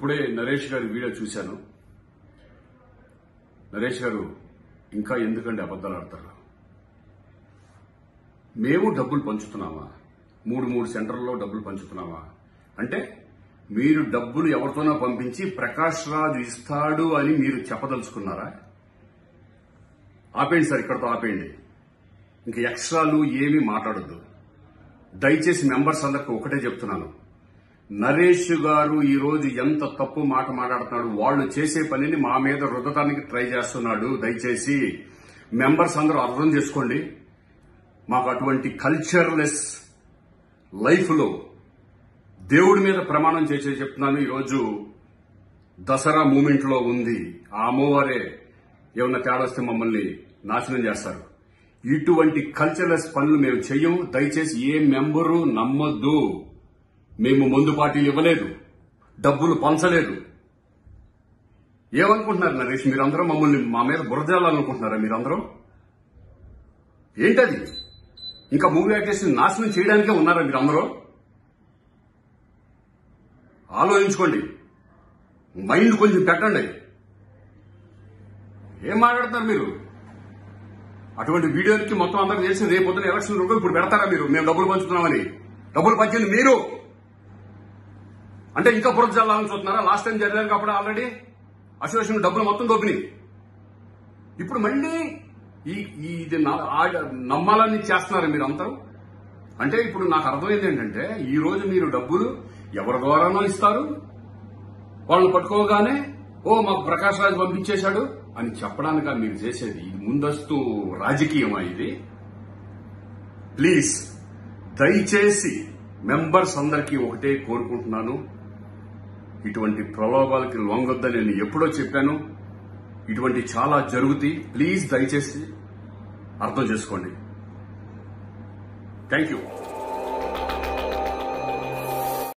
ఇప్పుడే నరేష్ గారి వీడియో చూశాను నరేష్ గారు ఇంకా ఎందుకండి అబద్దాలు ఆడతారు మేము డబ్బులు పంచుతున్నామా మూడు మూడు సెంటర్లలో డబ్బులు పంచుతున్నామా అంటే మీరు డబ్బులు ఎవరితోనో పంపించి ప్రకాష్ రాజు ఇస్తాడు అని మీరు చెప్పదలుచుకున్నారా ఆపేయండి సార్ ఇక్కడతో ఆపేయండి ఇంక ఎక్స్ట్రాలు ఏమీ మాట్లాడొద్దు దయచేసి మెంబర్స్ అందరికి ఒకటే చెప్తున్నాను నరేష్ గారు ఈ రోజు ఎంత తప్పు మాట మాట్లాడుతున్నాడు వాళ్ళు చేసే పనిని మా మీద రుద్దటానికి ట్రై చేస్తున్నాడు దయచేసి మెంబర్స్ అందరూ అర్థం చేసుకోండి మాకు అటువంటి కల్చర్లెస్ లైఫ్ లో దేవుడి మీద ప్రమాణం చేసే చెప్తున్నాను ఈరోజు దసరా మూమెంట్ లో ఉంది ఆ అమ్మవారే ఏమన్నా తేడా వస్తే మమ్మల్ని నాశనం చేస్తారు ఇటువంటి కల్చర్లెస్ పనులు మేము చెయ్యం దయచేసి ఏ మెంబరు నమ్మొద్దు మేము ముందు పార్టీలు ఇవ్వలేదు డబ్బులు పంచలేదు ఏమనుకుంటున్నారు నరేష్ మీరందరూ మమ్మల్ని మా మీద బురదేయాలనుకుంటున్నారా మీరందరూ ఏంటది ఇంకా మూవీ యాక్టర్స్ నాశనం చేయడానికే ఉన్నారా మీరందరూ ఆలోచించుకోండి మైండ్ కొంచెం పెట్టండి ఏం మాట్లాడుతున్నారు మీరు అటువంటి వీడియోకి మొత్తం అందరికి తెలిసి రేపు పొద్దున ఎలక్షన్ రోజు ఇప్పుడు పెడతారా మీరు మేము డబ్బులు పంచుతున్నామని డబ్బులు పంచింది మీరు అంటే ఇంకా బురద జల్లాలని చూస్తున్నారా లాస్ట్ టైం జరిగారు కాబట్టి ఆల్రెడీ అసోసియేషన్ డబ్బులు మొత్తం దొబ్బినాయి ఇప్పుడు మళ్ళీ ఈ ఈ ఇది నా- ఆ- నమ్మాలని చేస్తున్నారు మీరు అందరూ అంటే ఇప్పుడు నాకు అర్థమైంది ఏంటంటే ఈ రోజు మీరు డబ్బులు ఎవరి ద్వారానో ఇస్తారు వాళ్ళని పట్టుకోగానే ఓ మాకు ప్రకాష్ రాజ్ పంపించేశాడు అని చెప్పడానిక మీరు చేసేది ఇది ముందస్తు రాజకీయమా ఇది ప్లీజ్ దయచేసి మెంబర్స్ అందరికీ ఒకటే కోరుకుంటున్నాను ఇటువంటి ప్రలోభాలకి లొంగొద్దని నేను ఎప్పుడో చెప్పాను ఇటువంటి చాలా జరుగుతాయి ప్లీజ్ దయచేసి అర్థం చేసుకోండి థ్యాంక్ యూ